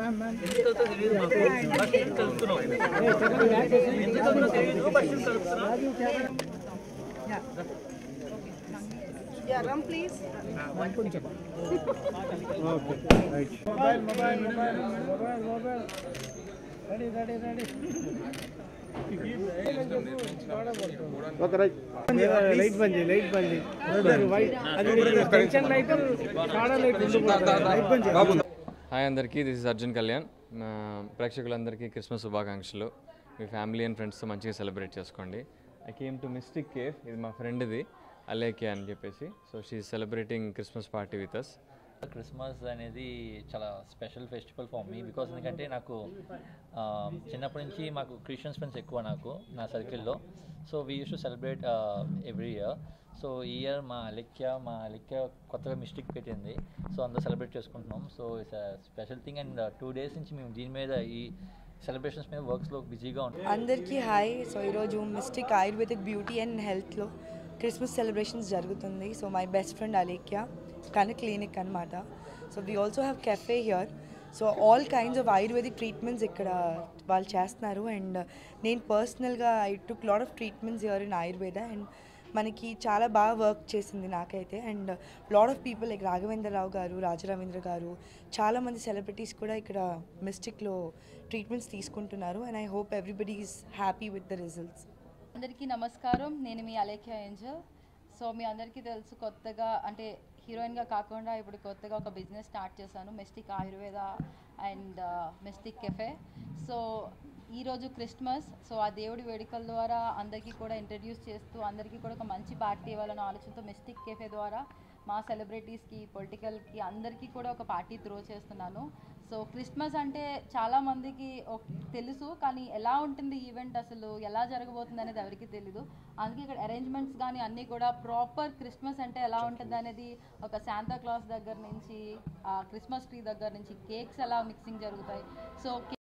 ఎందుకంటే తెలియదు మాకు బస్సులు కలుపుతున్నాం ఎందుకంటే తెలియదు బస్సులు కలుపుతున్నాం Yeah, rum please. Okay right light బంద్ చేయి లైట్ బంద్ చేయి వైట్ అది టెన్షన్ లైట్ కాడా లైట్ లైట్ బంద్ చేయి హాయ్ అందరికీ దిస్ ఇస్ అర్జున్ కళ్యాణ్ మా ప్రేక్షకులందరికీ క్రిస్మస్ శుభాకాంక్షలు మీ ఫ్యామిలీ అండ్ ఫ్రెండ్స్తో మంచిగా సెలబ్రేట్ చేసుకోండి I came to Mystic Cafe ఇది మా ఫ్రెండ్ది అలేకే అని చెప్పేసి so she celebrating Christmas party with us Christmas అనేది చాలా special festival for me because ఎందుకంటే నాకు ఆ, చిన్నప్పటి నుంచి మాకు క్రిస్టియన్స్ ఫ్రెండ్స్ ఎక్కువ నాకు నా సర్కిల్లో so we use to celebrate every year so ఈ ఇయర్ మా అలెక్య మా అలెక్య కొత్తగా మిస్టేక్ పెట్టింది సో అందరూ సెలబ్రేట్ చేసుకుంటున్నాం so it's special thing and two days నుంచి మేము దీని మీద ఈ సెలబ్రేషన్స్ మీద వర్క్స్లో బిజీగా ఉంటాం అందరికీ హాయ్ సో ఈరోజు మిస్టిక్ ఆయుర్వేదిక్ బ్యూటీ అండ్ హెల్త్లో క్రిస్మస్ సెలబ్రేషన్స్ జరుగుతుంది so my best friend Alekhya కానీ క్లినిక్ అనమాట so we also have cafe here so all kinds of ayurvedic treatments ఇక్కడ వాళ్ళు చేస్తున్నారు అండ్ నేను పర్సనల్గా I took lot of treatments here in Ayurveda and మనకి చాలా బాగా వర్క్ చేసింది నాకైతే and lot of people like Raghavendra Rao garu Rajaravindra garu చాలామంది సెలబ్రిటీస్ కూడా ఇక్కడ మిస్టిక్లో ట్రీట్మెంట్స్ తీసుకుంటున్నారు and I hope everybody is happy with the results అందరికీ నమస్కారం నేను మీ అలేఖ్య ఏంజల్ సో మీ అందరికీ తెలుసు కొత్తగా అంటే హీరోయిన్గా కాకుండా ఇప్పుడు కొత్తగా ఒక బిజినెస్ స్టార్ట్ చేశాను Mystic Ayurveda and Mystic Cafe so ఈరోజు క్రిస్మస్ సో ఆ దేవుడి వేడుకల ద్వారా అందరికీ కూడా ఇంట్రడ్యూస్ చేస్తూ అందరికీ కూడా ఒక మంచి పార్టీ ఇవ్వాలన్న ఆలోచనతో మెస్టిక్ కెఫే ద్వారా మా సెలబ్రిటీస్కి పొలిటికల్కి అందరికీ కూడా ఒక పార్టీ త్రో చేస్తున్నాను సో క్రిస్మస్ అంటే చాలా మందికి ఒక- తెలుసు కానీ ఎలా ఉంటుంది ఈవెంట్ అసలు ఎలా జరగబోతుంది అనేది ఎవరికి తెలీదు అందుకే ఇక్కడ అరేంజ్మెంట్స్ కానీ అన్నీ కూడా ప్రాపర్ క్రిస్మస్ అంటే ఎలా ఉంటుంది అనేది ఒక శాంతా క్లాస్ దగ్గర నుంచి ఆ క్రిస్మస్ ట్రీ దగ్గర నుంచి కేక్స్ ఎలా మిక్సింగ్ జరుగుతాయి సో